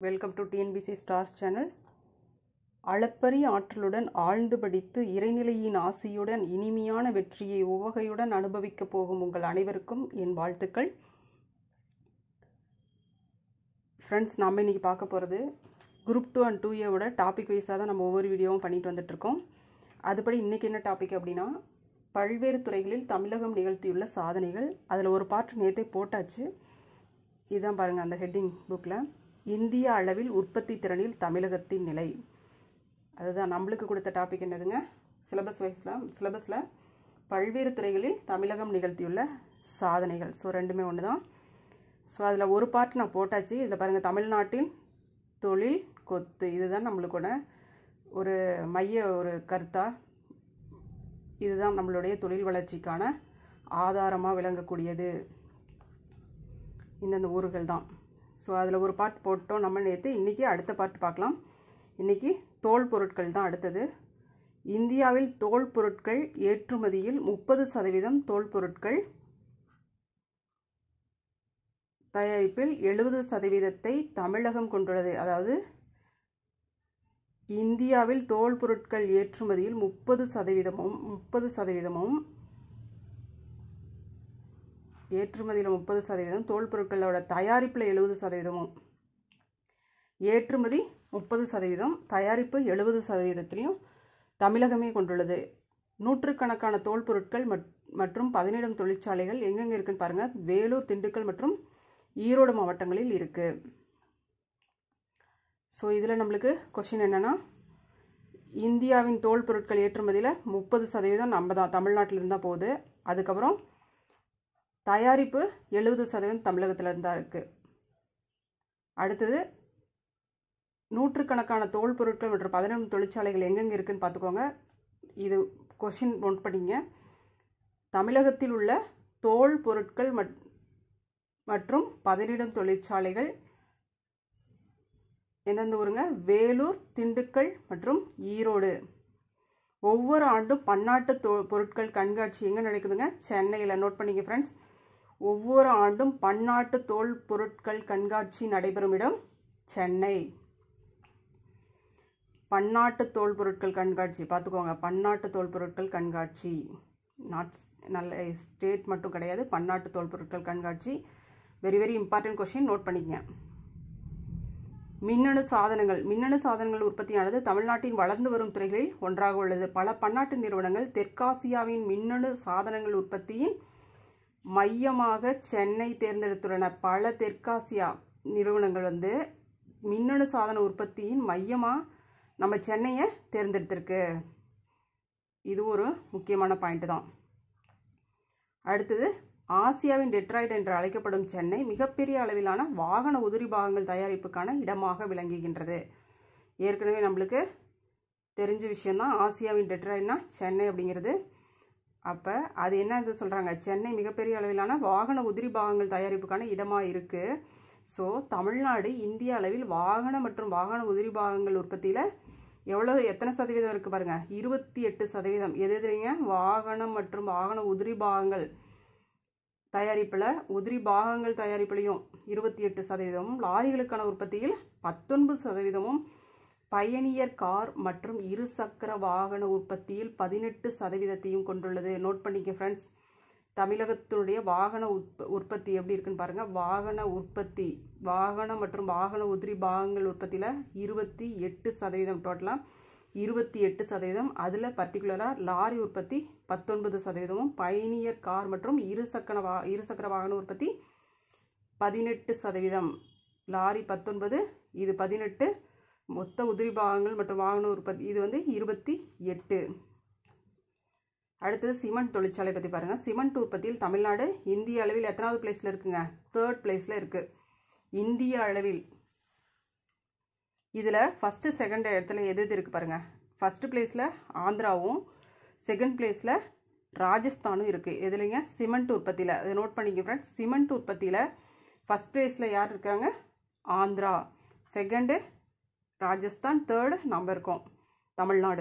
welcome to TNPSC stars channel அளப்பரிய ஆற்றலுடன் ஆழ்ந்து படித்து இறைநிலையின் ஆசியுடன் இனிமையான வெற்றியை உவகையுடன் அனுபவிக்கப் போகும் உங்கள் அனைவருக்கும் என் வாழ்த்துக்கள் ஃப்ரெண்ட்ஸ் நம்ம இன்றைக்கி பார்க்க போகிறது குரூப் டூ அண்ட் டூ ஏவோட டாபிக் வைஸாக தான் நம்ம ஒவ்வொரு வீடியோவும் பண்ணிட்டு வந்துட்ருக்கோம் அதுபடி இன்றைக்கி என்ன டாபிக் அப்படின்னா பல்வேறு துறைகளில் தமிழகம் நிகழ்த்தியுள்ள சாதனைகள் அதில் ஒரு பார்ட் நேற்றே போட்டாச்சு இதுதான் பாருங்கள் அந்த ஹெட்டிங் புக்கில் இந்திய அளவில் உற்பத்தி திறனில் தமிழகத்தின் நிலை அதுதான் நம்மளுக்கு கொடுத்த டாபிக் என்னதுங்க சிலபஸ் வைஸில் சிலபஸில் பல்வேறு துறைகளில் தமிழகம் நிகழ்த்தியுள்ள சாதனைகள் ஸோ ரெண்டுமே ஒன்று தான் ஸோ அதில் ஒரு பார்ட் நான் போட்டாச்சு இதில் பாருங்கள் தமிழ்நாட்டின் தொழில் கொத்து இதுதான் நம்மளுக்கோட ஒரு மைய ஒரு கருத்தாக இதுதான் நம்மளுடைய தொழில் வளர்ச்சிக்கான ஆதாரமாக விளங்கக்கூடியது இந்தந்த ஊர்கள் தான் ஸோ அதில் ஒரு பார்ட் போட்டோம் நம்ம நேற்று இன்றைக்கி அடுத்த பார்ட் பார்க்கலாம் இன்றைக்கி தோல் பொருட்கள் தான் அடுத்தது இந்தியாவில் தோல் பொருட்கள் ஏற்றுமதியில் முப்பது சதவீதம் தோல் பொருட்கள் தயாரிப்பில் எழுபது சதவீதத்தை தமிழகம் கொண்டுள்ளது அதாவது இந்தியாவில் தோல் பொருட்கள் ஏற்றுமதியில் முப்பது சதவீதமும் முப்பது சதவீதமும் ஏற்றுமதியில் முப்பது சதவீதம் தோல் பொருட்களோட தயாரிப்பில் எழுபது சதவீதமும் ஏற்றுமதி முப்பது சதவீதம் தயாரிப்பு எழுபது சதவீதத்திலையும் தமிழகமே கொண்டுள்ளது நூற்றுக்கணக்கான தோல் பொருட்கள் மற்றும் பதினேழு தொழிற்சாலைகள் எங்கெங்கே இருக்குன்னு பாருங்கள் வேலூர் திண்டுக்கல் மற்றும் ஈரோடு மாவட்டங்களில் இருக்குது ஸோ இதில் நம்மளுக்கு கொஷின் என்னென்னா இந்தியாவின் தோல் பொருட்கள் ஏற்றுமதியில் முப்பது சதவீதம் நம்ம தான் தமிழ்நாட்டில் இருந்தால் போகுது அதுக்கப்புறம் தயாரிப்பு எழுபது சதவீதம் தமிழகத்தில் இருந்தால் இருக்குது அடுத்தது நூற்றுக்கணக்கான தோல் பொருட்கள் மற்றும் பதினொன்று தொழிற்சாலைகள் எங்கெங்கே இருக்குன்னு பார்த்துக்கோங்க இது கொஷின் நோட் பண்ணிங்க தமிழகத்தில் உள்ள தோல் பொருட்கள் மற்றும் பதினிடம் தொழிற்சாலைகள் எந்தெந்த ஊருங்க வேலூர் திண்டுக்கல் மற்றும் ஈரோடு ஒவ்வொரு ஆண்டும் பன்னாட்டு தோ பொருட்கள் கண்காட்சி எங்கே நடக்குதுங்க சென்னையில் நோட் பண்ணிங்க ஃப்ரெண்ட்ஸ் ஒவ்வொரு ஆண்டும் பன்னாட்டு தோல் பொருட்கள் கண்காட்சி நடைபெறும் இடம் சென்னை பன்னாட்டு தோல் பொருட்கள் கண்காட்சி பார்த்துக்கோங்க பன்னாட்டு தோல் பொருட்கள் கண்காட்சி நாட் நல்ல ஸ்டேட் மட்டும் கிடையாது பன்னாட்டு தோல் பொருட்கள் கண்காட்சி very very important question note பண்ணிக்கங்க மின்னணு சாதனங்கள் மின்னணு சாதனங்கள் உற்பத்தியானது தமிழ்நாட்டின் வளர்ந்து வரும் துறைகளில் ஒன்றாக உள்ளது பல பன்னாட்டு நிறுவனங்கள் தெற்காசியாவின் மின்னணு சாதனங்கள் உற்பத்தியின் மையமாக சென்னை தேர்ந்தெடுத்துள்ளன பல தெற்காசியா நிறுவனங்கள் வந்து மின்னணு சாதன உற்பத்தியின் மையமாக நம்ம சென்னையை தேர்ந்தெடுத்திருக்கு இது ஒரு முக்கியமான பாயிண்ட் தான் அடுத்தது ஆசியாவின் டெட்ராய்ட் என்று அழைக்கப்படும் சென்னை மிகப்பெரிய அளவிலான வாகன உதிரி பாகங்கள் தயாரிப்புக்கான இடமாக விளங்குகின்றது ஏற்கனவே நம்மளுக்கு தெரிஞ்ச விஷயந்தான் ஆசியாவின் டெட்ராய்ட்னா சென்னை அப்படிங்கிறது அப்போ அது என்ன இது சொல்கிறாங்க சென்னை மிகப்பெரிய அளவிலான வாகன உதிரி பாகங்கள் தயாரிப்புக்கான இடமாக இருக்குது ஸோ தமிழ்நாடு இந்திய அளவில் வாகன மற்றும் வாகன உதிரி பாகங்கள் உற்பத்தியில் எவ்வளோ எத்தனை சதவீதம் இருக்குது பாருங்கள் இருபத்தி எட்டு சதவீதம் எது எதுலைங்க வாகனம் மற்றும் வாகன உதிரி பாகங்கள் தயாரிப்பில் உதிரி பாகங்கள் தயாரிப்புலையும் இருபத்தி எட்டு சதவீதமும் லாரிகளுக்கான உற்பத்தியில் பத்தொன்பது சதவீதமும் பயணியர் கார் மற்றும் இருசக்கர வாகன உற்பத்தியில் பதினெட்டு சதவீதத்தையும் கொண்டுள்ளது நோட் பண்ணிக்க ஃப்ரெண்ட்ஸ் தமிழகத்தினுடைய வாகன உற்ப உற்பத்தி எப்படி இருக்குன்னு பாருங்கள் வாகன உற்பத்தி வாகனம் மற்றும் வாகன உதிரி பாகங்கள் உற்பத்தியில் இருபத்தி எட்டு சதவீதம் டோட்டலாக இருபத்தி எட்டு சதவீதம் அதில் பர்டிகுலராக லாரி உற்பத்தி பத்தொன்பது சதவீதமும் பயணியர் கார் மற்றும் இருசக்கர வா இருசக்கர வாகன உற்பத்தி பதினெட்டு சதவீதம் லாரி பத்தொன்பது இது பதினெட்டு மொத்த உதிரி பாகங்கள் மற்றும் வாகன உற்பத்தி இது வந்து இருபத்தி எட்டு அடுத்தது சிமெண்ட் தொழிற்சாலை பற்றி பாருங்கள் சிமெண்ட் உற்பத்தியில் தமிழ்நாடு இந்திய அளவில் எத்தனாவது பிளேஸில் இருக்குங்க தேர்ட் பிளேஸில் இருக்குது இந்திய அளவில் இதில் ஃபஸ்ட்டு செகண்ட் இடத்துல எது எது இருக்குது பாருங்கள் ஃபஸ்ட்டு பிளேஸில் ஆந்திராவும் செகண்ட் பிளேஸில் ராஜஸ்தானும் இருக்குது எதுலைங்க சிமெண்ட் உற்பத்தியில் அதை நோட் பண்ணிக்க ஃப்ரெண்ட்ஸ் சிமெண்ட் உற்பத்தியில் ஃபஸ்ட் பிளேஸில் யார் இருக்காங்க ஆந்திரா செகண்டு ராஜஸ்தான் தேர்டு நம்ம இருக்கோம் தமிழ்நாடு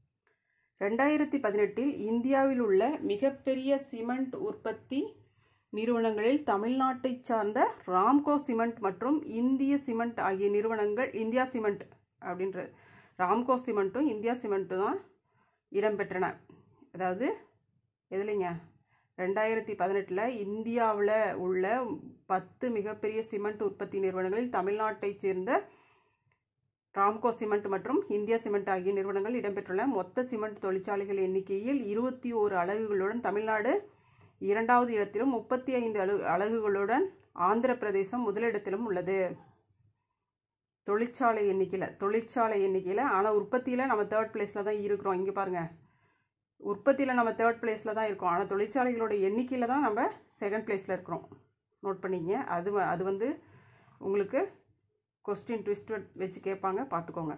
ரெண்டாயிரத்தி பதினெட்டில் இந்தியாவில் உள்ள மிகப்பெரிய சிமெண்ட் உற்பத்தி நிறுவனங்களில் தமிழ்நாட்டைச் சார்ந்த ராம்கோ சிமெண்ட் மற்றும் இந்திய சிமெண்ட் ஆகிய நிறுவனங்கள் இந்தியா சிமெண்ட் அப்படின்ற ராம்கோ சிமெண்ட்டும் இந்தியா சிமெண்ட்டும் தான் இடம்பெற்றன அதாவது எதுலைங்க ரெண்டாயிரத்தி பதினெட்டில் இந்தியாவில் உள்ள பத்து மிகப்பெரிய சிமெண்ட் உற்பத்தி நிறுவனங்களில் தமிழ்நாட்டைச் சேர்ந்த ராம்கோ சிமெண்ட் மற்றும் இந்தியா சிமெண்ட் ஆகிய நிறுவனங்கள் இடம்பெற்றுள்ள மொத்த சிமெண்ட் தொழிற்சாலைகள் எண்ணிக்கையில் இருபத்தி ஓரு அலகுகளுடன் தமிழ்நாடு இரண்டாவது இடத்திலும் முப்பத்தி ஐந்து அலு அலகுகளுடன் ஆந்திர பிரதேசம் முதலிடத்திலும் உள்ளது தொழிற்சாலை எண்ணிக்கையில் தொழிற்சாலை எண்ணிக்கையில் ஆனால் உற்பத்தியில் நம்ம தேர்ட் பிளேஸில் தான் இருக்கிறோம் இங்கே பாருங்கள் உற்பத்தியில் நம்ம தேர்ட் பிளேஸில் தான் இருக்கோம் ஆனால் தொழிற்சாலைகளோட எண்ணிக்கையில் தான் நம்ம செகண்ட் பிளேஸில் இருக்கிறோம் நோட் பண்ணிங்க அது வ- அது வந்து உங்களுக்கு கொஸ்டின் ட்விஸ்ட் வச்சு கேட்பாங்க பார்த்துக்கோங்க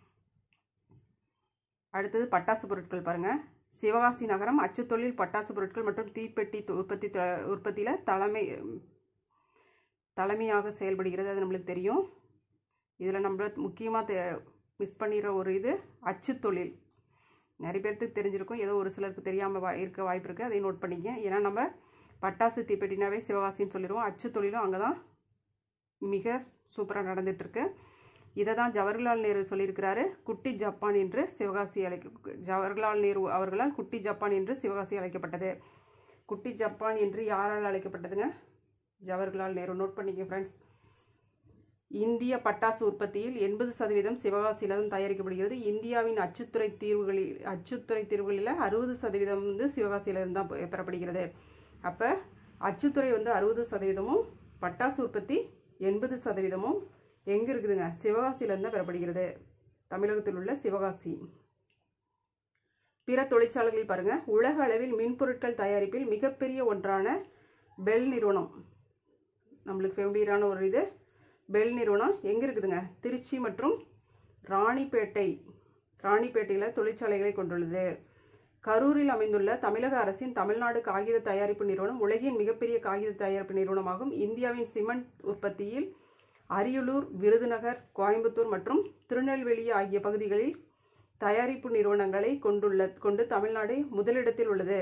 அடுத்தது பட்டாசு பொருட்கள் பாருங்கள் சிவகாசி நகரம் அச்சுத்தொழில் பட்டாசு பொருட்கள் மற்றும் தீப்பெட்டி தொ- உற்பத்தி தொ- உற்பத்தியில் தலைமை தலைமையாக செயல்படுகிறது அது நம்மளுக்கு தெரியும் இதில் நம்ம முக்கியமாக மிஸ் பண்ணிடுற ஒரு இது அச்சுத்தொழில் நிறைய பேர்த்துக்கு தெரிஞ்சிருக்கும் ஏதோ ஒரு சிலருக்கு தெரியாமல் வா இருக்க வாய்ப்பு இருக்குது அதை நோட் பண்ணிக்க ஏன்னா நம்ம பட்டாசு தீப்பெட்டினாவே சிவகாசின்னு சொல்லிடுவோம் அச்சு தொழிலும் அங்கே தான் மிக சூப்பராக நடந்துகிட்ருக்கு இதை தான் ஜவஹர்லால் நேரு சொல்லியிருக்கிறாரு குட்டி ஜப்பான் என்று சிவகாசி அழைக்க ஜவஹர்லால் நேரு அவர்களால் குட்டி ஜப்பான் என்று சிவகாசி அழைக்கப்பட்டது குட்டி ஜப்பான் என்று யாரால் அழைக்கப்பட்டதுங்க ஜவஹர்லால் நேரு நோட் பண்ணிக்க ஃப்ரெண்ட்ஸ் இந்திய பட்டாசு உற்பத்தியில் எண்பது சதவீதம் சிவகாசியில் தான் தயாரிக்கப்படுகிறது இந்தியாவின் அச்சுத்துறை தீர்வுகளில் அச்சுத்துறை தீர்வுகளில் அறுபது சதவீதம் வந்து சிவகாசியிலிருந்து தான் பெ- பெறப்படுகிறது அப்போ அச்சுத்துறை வந்து அறுபது சதவீதமும் பட்டாசு உற்பத்தி எண்பது சதவீதமும் எங்கே இருக்குதுங்க சிவகாசியிலேருந்து தான் பெறப்படுகிறது தமிழகத்தில் உள்ள சிவகாசி பிற தொழிற்சாலைகளில் பாருங்க உலக அளவில் மின்பொருட்கள் தயாரிப்பில் மிகப்பெரிய ஒன்றான பெல் நிறுவனம் நம்மளுக்கு ஃபெமிலியரான ஒரு இது பெல் நிறுவனம் எங்கே இருக்குதுங்க திருச்சி மற்றும் ராணிப்பேட்டை ராணிப்பேட்டையில் தொழிற்சாலைகளை கொண்டுள்ளது கரூரில் அமைந்துள்ள தமிழக அரசின் தமிழ்நாடு காகித தயாரிப்பு நிறுவனம் உலகின் மிகப்பெரிய காகித தயாரிப்பு நிறுவனமாகும் இந்தியாவின் சிமெண்ட் உற்பத்தியில் அரியலூர் விருதுநகர் கோயம்புத்தூர் மற்றும் திருநெல்வேலி ஆகிய பகுதிகளில் தயாரிப்பு நிறுவனங்களை கொண்டுள்ள கொண்டு தமிழ்நாடு முதலிடத்தில் உள்ளது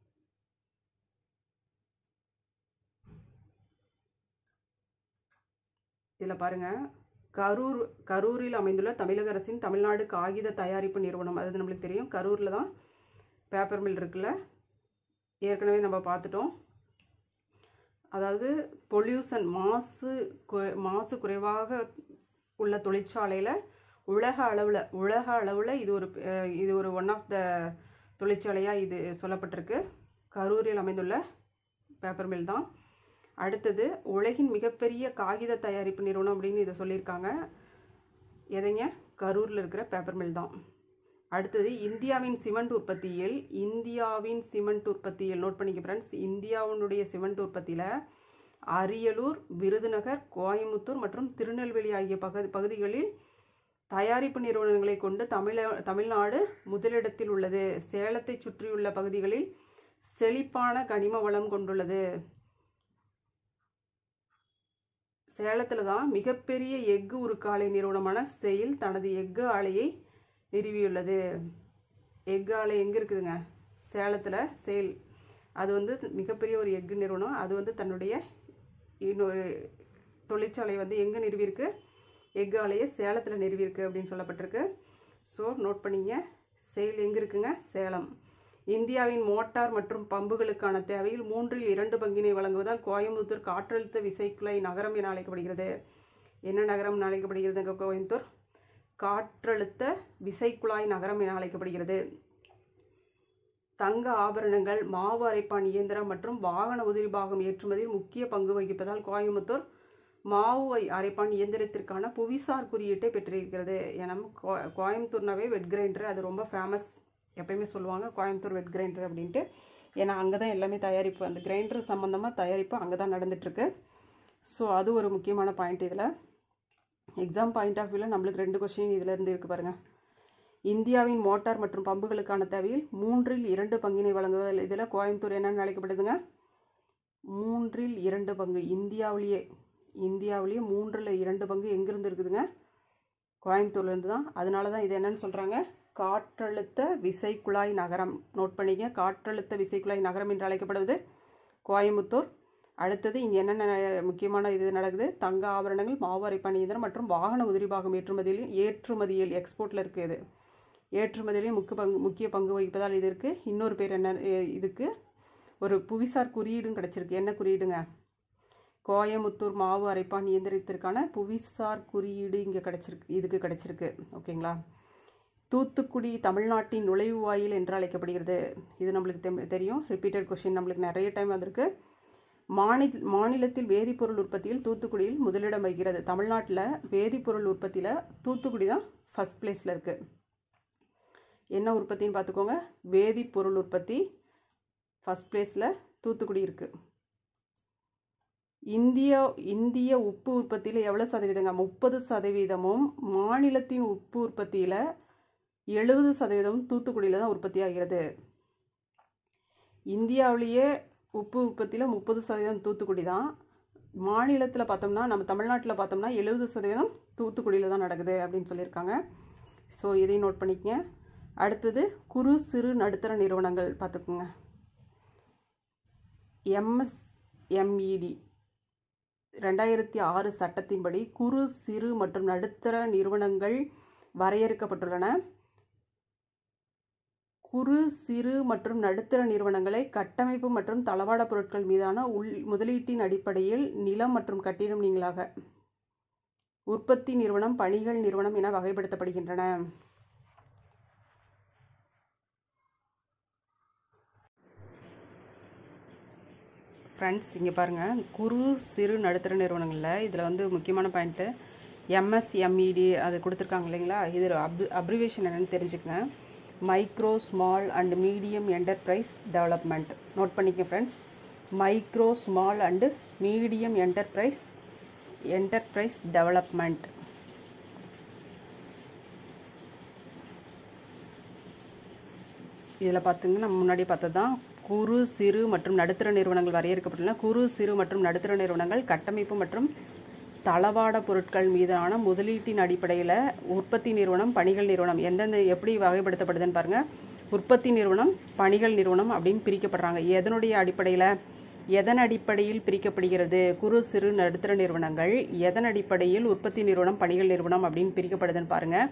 இதில் பாருங்க கரூர் கரூரில் அமைந்துள்ள தமிழக அரசின் தமிழ்நாடு காகித தயாரிப்பு நிறுவனம் அது நம்மளுக்கு தெரியும் கரூரில் தான் பேப்பர் மில் இருக்குல்ல ஏற்கனவே நம்ம பார்த்துட்டோம் அதாவது பொல்யூஷன் மாசு கு- மாசு குறைவாக உள்ள தொழிற்சாலையில் உலக அளவில் உலக அளவில் இது ஒரு அஹ், இது ஒரு ஒன் ஆஃப் த தொழிற்சாலையாக இது சொல்லப்பட்டிருக்கு கரூரில் அமைந்துள்ள பேப்பர் மில் தான் அடுத்தது உலகின் மிகப்பெரிய காகித தயாரிப்பு நிறுவனம் அப்படின்னு இதை சொல்லியிருக்காங்க எதைங்க கரூரில் இருக்கிற பேப்பர் மில் தான் அடுத்தது இந்தியாவின் சிமெண்ட் உற்பத்தியில் இந்தியாவின் சிமெண்ட் உற்பத்தியில் நோட் பண்ணிக்க ஃப்ரெண்ட்ஸ் இந்தியாவினுடைய சிமெண்ட் உற்பத்தியில் அரியலூர் விருதுநகர் கோயம்புத்தூர் மற்றும் திருநெல்வேலி ஆகிய பகுதி பகுதிகளில் தயாரிப்பு நிறுவனங்களை கொண்டு தமிழ தமிழ்நாடு முதலிடத்தில் உள்ளது சேலத்தை சுற்றியுள்ள பகுதிகளில் செழிப்பான கனிம வளம் கொண்டுள்ளது சேலத்தில் தான் மிகப்பெரிய எஃகு உருக்காலை நிறுவனமான செயில் தனது எஃகு ஆலையை நிறுவியுள்ளது எஃகு ஆலை எங்கே இருக்குதுங்க சேலத்தில் செயில் அது வந்து மிகப்பெரிய ஒரு எஃகு நிறுவனம் அது வந்து தன்னுடைய இன்னொரு தொழிற்சாலை வந்து எங்கே நிறுவியிருக்கு எஃகு ஆலையை சேலத்தில் நிறுவியிருக்கு அப்படின்னு சொல்லப்பட்டிருக்கு ஸோ நோட் பண்ணிங்க செயில் எங்கே இருக்குங்க சேலம் இந்தியாவின் மோட்டார் மற்றும் பம்புகளுக்கான தேவையில் மூன்றில் இரண்டு பங்கினை வழங்குவதால் கோயம்புத்தூர் காற்றழுத்த விசைக்குழாய் நகரம் என அழைக்கப்படுகிறது என்ன நகரம் என அழைக்கப்படுகிறது கோயம்புத்தூர் காற்றழுத்த விசைக்குழாய் நகரம் என அழைக்கப்படுகிறது தங்க ஆபரணங்கள் மாவு அரைப்பான் இயந்திரம் மற்றும் வாகன உதிரி பாகம் ஏற்றுமதியில் முக்கிய பங்கு வகிப்பதால் கோயம்புத்தூர் மாவு வை- அரைப்பான் இயந்திரத்திற்கான புவிசார் குறியீட்டை பெற்றிருக்கிறது ஏன்னா கோ கோயம்புத்தூர்னாவே வெட் கிரைண்டர் அது ரொம்ப ஃபேமஸ் எப்பயுமே சொல்லுவாங்க கோயம்புத்தூர் வெட் கிரைண்டர் அப்படின்ட்டு ஏன்னா அங்கே தான் எல்லாமே தயாரிப்பு அந்த கிரைண்டர் சம்மந்தமாக தயாரிப்பு அங்கே தான் நடந்துட்டுருக்கு ஸோ அது ஒரு முக்கியமான பாயிண்ட் இதில் எக்ஸாம் பாயிண்ட் ஆஃப் வியூவில் நம்மளுக்கு ரெண்டு கொஸ்டின் இதில் இருந்து இருக்கு பாருங்கள் இந்தியாவின் மோட்டார் மற்றும் பம்புகளுக்கான தேவையில் மூன்றில் இரண்டு பங்கினை வழங்குவதில் இதில் கோயம்புத்தூர் என்னென்னு அழைக்கப்படுதுங்க மூன்றில் இரண்டு பங்கு இந்தியாவிலேயே இந்தியாவிலேயே மூன்றில் இரண்டு பங்கு எங்கேருந்து இருக்குதுங்க கோயம்புத்தூர்லேருந்து தான் அதனால தான் இது என்னன்னு சொல்கிறாங்க காற்றழுத்த விசைக்குழாய் நகரம் நோட் பண்ணிக்க காற்றழுத்த விசைக்குழாய் நகரம் என்று அழைக்கப்படுவது கோயம்புத்தூர் அடுத்தது இங்கே என்னென்ன முக்கியமான இது நடக்குது தங்க ஆபரணங்கள் மாவு அரைப்பான் இயந்திரம் மற்றும் வாகன உதிரிபாகம் ஏற்றுமதியிலும் ஏற்றுமதியில் எக்ஸ்போர்ட்டில் இருக்குது இது ஏற்றுமதியிலையும் முக்கிய பங்கு முக்கிய பங்கு வகிப்பதால் இது இருக்குது இன்னொரு பேர் என்ன எ- இதுக்கு ஒரு புவிசார் குறியீடும் கிடச்சிருக்கு என்ன குறியீடுங்க கோயமுத்தூர் மாவு அரைப்பான் இயந்திரத்திற்கான புவிசார் குறியீடு இங்கே கிடச்சிருக்கு இதுக்கு கிடச்சிருக்கு ஓகேங்களா தூத்துக்குடி தமிழ்நாட்டின் நுழைவுவாயில் என்று அழைக்கப்படுகிறது இது நம்மளுக்கு தெம்- தெரியும் ரிப்பீட்டட் கொஷின் நம்மளுக்கு நிறைய டைம் வந்திருக்கு மாநில மாநிலத்தில் வேதிப்பொருள் உற்பத்தியில் தூத்துக்குடியில் முதலிடம் வகிக்கிறது தமிழ்நாட்டில் வேதிப்பொருள் உற்பத்தியில் தூத்துக்குடி தான் ஃபஸ்ட் பிளேஸில் இருக்குது என்ன உற்பத்தின்னு பார்த்துக்கோங்க வேதிப்பொருள் உற்பத்தி ஃபஸ்ட் பிளேஸில் தூத்துக்குடி இருக்குது இந்திய இந்திய உப்பு உற்பத்தியில் எவ்வளோ சதவீதங்க முப்பது சதவீதமும் மாநிலத்தின் உப்பு உற்பத்தியில் எழுபது சதவீதம் தூத்துக்குடியில் தான் உற்பத்தி ஆகிறது இந்தியாவிலேயே உப்பு உற்பத்தியில் முப்பது சதவீதம் தூத்துக்குடி தான் மாநிலத்தில் பார்த்தோம்னா நம்ம தமிழ்நாட்டில் பார்த்தோம்னா எழுபது சதவீதம் தூத்துக்குடியில் தான் நடக்குது அப்படின்னு சொல்லியிருக்காங்க ஸோ இதையும் நோட் பண்ணிக்கங்க அடுத்தது குறு சிறு நடுத்தர நிறுவனங்கள் பார்த்துக்குங்க எம்எஸ்எம்இடி ரெண்டாயிரத்தி ஆறு சட்டத்தின்படி குறு சிறு மற்றும் நடுத்தர நிறுவனங்கள் வரையறுக்கப்பட்டுள்ளன குறு சிறு மற்றும் நடுத்தர நிறுவனங்களை கட்டமைப்பு மற்றும் தளவாட பொருட்கள் மீதான உள் முதலீட்டின் அடிப்படையில் நிலம் மற்றும் கட்டிடம் நீங்களாக உற்பத்தி நிறுவனம் பணிகள் நிறுவனம் என வகைப்படுத்தப்படுகின்றன ஃப்ரெண்ட்ஸ் இங்கே பாருங்கள் குறு சிறு நடுத்தர நிறுவனங்களில் இதில் வந்து முக்கியமான பாயிண்ட்டு எம்எஸ்எம்இடி அது கொடுத்துருக்காங்க இல்லைங்களா இது அப் அப்ரிவேஷன் என்னன்னு தெரிஞ்சுக்கங்க micro small and medium enterprise development note பண்ணிக்க friends micro small and medium enterprise enterprise development இதில் பார்த்திங்கன்னா நம்ம முன்னாடி பார்த்தது தான் குறு சிறு மற்றும் நடுத்தர நிறுவனங்கள் வரையறுக்கப்பட்டுள்ளன குறு சிறு மற்றும் நடுத்தர நிறுவனங்கள் கட்டமைப்பு மற்றும் தளவாட பொருட்கள் மீதான முதலீட்டின் அடிப்படையில் உற்பத்தி நிறுவனம் பணிகள் நிறுவனம் எந்தெந்த எப்படி வகைப்படுத்தப்படுதுன்னு பாருங்கள் உற்பத்தி நிறுவனம் பணிகள் நிறுவனம் அப்படின்னு பிரிக்கப்படுறாங்க எதனுடைய அடிப்படையில் எதன் அடிப்படையில் பிரிக்கப்படுகிறது குறு சிறு நடுத்தர நிறுவனங்கள் எதன் அடிப்படையில் உற்பத்தி நிறுவனம் பணிகள் நிறுவனம் அப்படின்னு பிரிக்கப்படுதுன்னு பாருங்கள்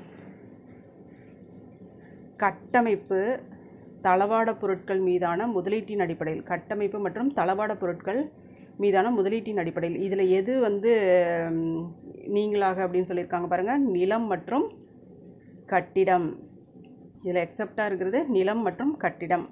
கட்டமைப்பு தளவாட பொருட்கள் மீதான முதலீட்டின் அடிப்படையில் கட்டமைப்பு மற்றும் தளவாட பொருட்கள் மீதான முதலீட்டின் அடிப்படையில் இதில் எது வந்து ம், நீங்களாக அப்படின்னு சொல்லியிருக்காங்க பாருங்கள் நிலம் மற்றும் கட்டிடம் இதில் எக்ஸப்டாக இருக்கிறது நிலம் மற்றும் கட்டிடம்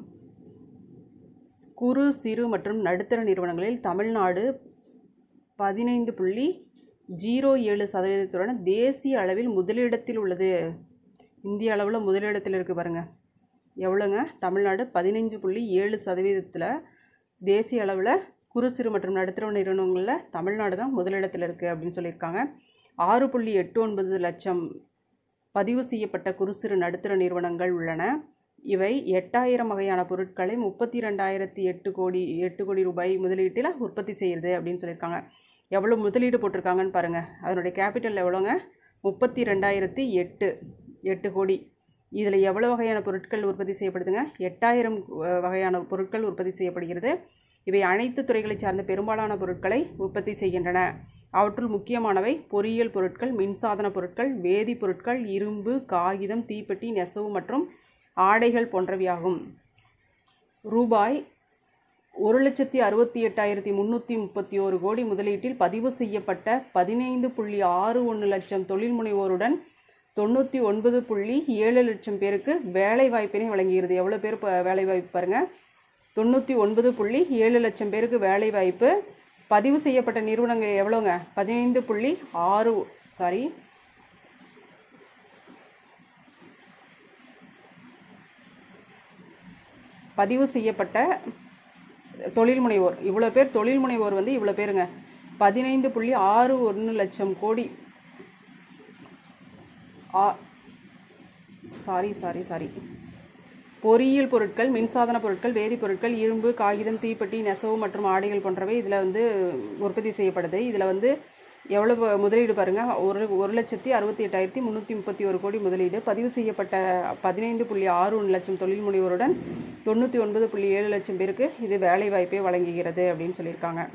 குறு சிறு மற்றும் நடுத்தர நிறுவனங்களில் தமிழ்நாடு பதினைந்து புள்ளி ஜீரோ ஏழு சதவீதத்துடன் தேசிய அளவில் முதலிடத்தில் உள்ளது இந்திய அளவில் முதலிடத்தில் இருக்குது பாருங்கள் எவ்வளோங்க தமிழ்நாடு பதினைஞ்சு புள்ளி ஏழு சதவீதத்தில் தேசிய அளவில் குறு சிறு மற்றும் நடுத்தர நிறுவனங்களில் தமிழ்நாடு தான் முதலிடத்தில் இருக்குது அப்படின்னு சொல்லியிருக்காங்க ஆறு புள்ளி எட்டு ஒன்பது லட்சம் பதிவு செய்யப்பட்ட குறு சிறு நடுத்தர நிறுவனங்கள் உள்ளன இவை எட்டாயிரம் வகையான பொருட்களை முப்பத்தி ரெண்டாயிரத்தி எட்டு கோடி எட்டு கோடி ரூபாய் முதலீட்டில் உற்பத்தி செய்கிறது அப்படின்னு சொல்லியிருக்காங்க எவ்வளோ முதலீடு போட்டிருக்காங்கன்னு பாருங்கள் அதனுடைய கேபிட்டல் எவ்வளோங்க முப்பத்தி ரெண்டாயிரத்தி எட்டு எட்டு கோடி இதில் எவ்வளோ வகையான பொருட்கள் உற்பத்தி செய்யப்படுதுங்க எட்டாயிரம் அஹ், வகையான பொருட்கள் உற்பத்தி செய்யப்படுகிறது இவை அனைத்து துறைகளை சார்ந்த பெரும்பாலான பொருட்களை உற்பத்தி செய்கின்றன அவற்றுள் முக்கியமானவை பொறியியல் பொருட்கள் மின்சாதன பொருட்கள் வேதிப்பொருட்கள் இரும்பு காகிதம் தீப்பெட்டி நெசவு மற்றும் ஆடைகள் போன்றவையாகும் ரூபாய் ஒரு லட்சத்தி அறுபத்தி எட்டாயிரத்தி முந்நூற்றி முப்பத்தி ஒரு கோடி முதலீட்டில் பதிவு செய்யப்பட்ட பதினைந்து புள்ளி ஆறு ஒன்று லட்சம் தொழில் முனைவோருடன் தொண்ணூற்றி ஒன்பது புள்ளி ஏழு லட்சம் பேருக்கு வேலை வாய்ப்பினை வழங்குகிறது எவ்வளோ பேர் இப்போ வேலை வாய்ப்பு பாருங்கள் தொண்ணூற்றி ஒன்பது புள்ளி ஏழு லட்சம் பேருக்கு வேலை வாய்ப்பு பதிவு செய்யப்பட்ட நிறுவனங்கள் எவ்வளோங்க பதினைந்து புள்ளி ஆறு சாரி பதிவு செய்யப்பட்ட தொழில் முனைவோர் இவ்வளோ பேர் தொழில் முனைவோர் வந்து இவ்வளோ பேருங்க பதினைந்து புள்ளி ஆறு ஒன்று லட்சம் கோடி ஆ சாரி சாரி சாரி பொறியியல் பொருட்கள் மின்சாதன பொருட்கள் வேதிப்பொருட்கள் இரும்பு காகிதம் தீப்பெட்டி நெசவு மற்றும் ஆடைகள் போன்றவை இதில் வந்து உற்பத்தி செய்யப்படுது இதில் வந்து எவ்வளவு முதலீடு பாருங்கள் ஒரு ஒரு லட்சத்தி அறுபத்தி எட்டாயிரத்தி முந்நூற்றி முப்பத்தி ஒரு கோடி முதலீடு பதிவு செய்யப்பட்ட பதினைந்து புள்ளி ஆறு ஒன்று லட்சம் தொழில் முனைவோருடன் தொண்ணூற்றி ஒன்பது புள்ளி ஏழு லட்சம் பேருக்கு இது வேலை வாய்ப்பை வழங்குகிறது அப்படின்னு சொல்லியிருக்காங்க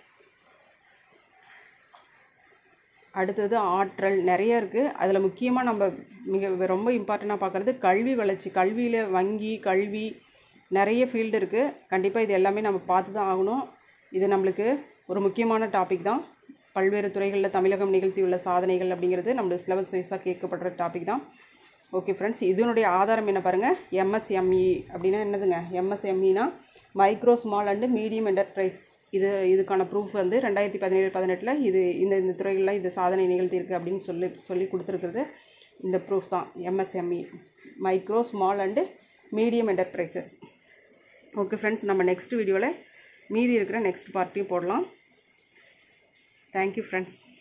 அடுத்தது ஆற்றல் நிறைய இருக்குது அதில் முக்கியமாக நம்ம மிக ரொம்ப இம்பார்ட்டண்ட்டாக பார்க்குறது கல்வி வளர்ச்சி கல்வியில் வங்கி கல்வி நிறைய ஃபீல்டு இருக்குது கண்டிப்பாக இது எல்லாமே நம்ம பார்த்து தான் ஆகணும் இது நம்மளுக்கு ஒரு முக்கியமான டாபிக் தான் பல்வேறு துறைகளில் தமிழகம் நிகழ்த்தியுள்ள சாதனைகள் அப்படிங்கிறது நம்மளுக்கு சிலபஸ் வைஸாக கேட்கப்படுற டாபிக் தான் ஓகே ஃப்ரெண்ட்ஸ் இதனுடைய ஆதாரம் என்ன பாருங்கள் எம்எஸ்எம்இ அப்படின்னா என்னதுங்க எம்எஸ்எம்இனா micro small and medium enterprise இது இதுக்கான ப்ரூஃப் வந்து ரெண்டாயிரத்தி பதினேழு பதினெட்டில் இது இந்த இந்த துறைகளில் இது சாதனை நிகழ்த்தியிருக்கு அப்படின்னு சொல்லி சொல்லி கொடுத்துருக்குறது இந்த ப்ரூஃப் தான் MSME micro small and medium enterprises okay friends நம்ம நெக்ஸ்ட் வீடியோவில் மீதி இருக்கிற நெக்ஸ்ட் பார்ட்டியும் போடலாம் தேங்க்யூ ஃப்ரெண்ட்ஸ்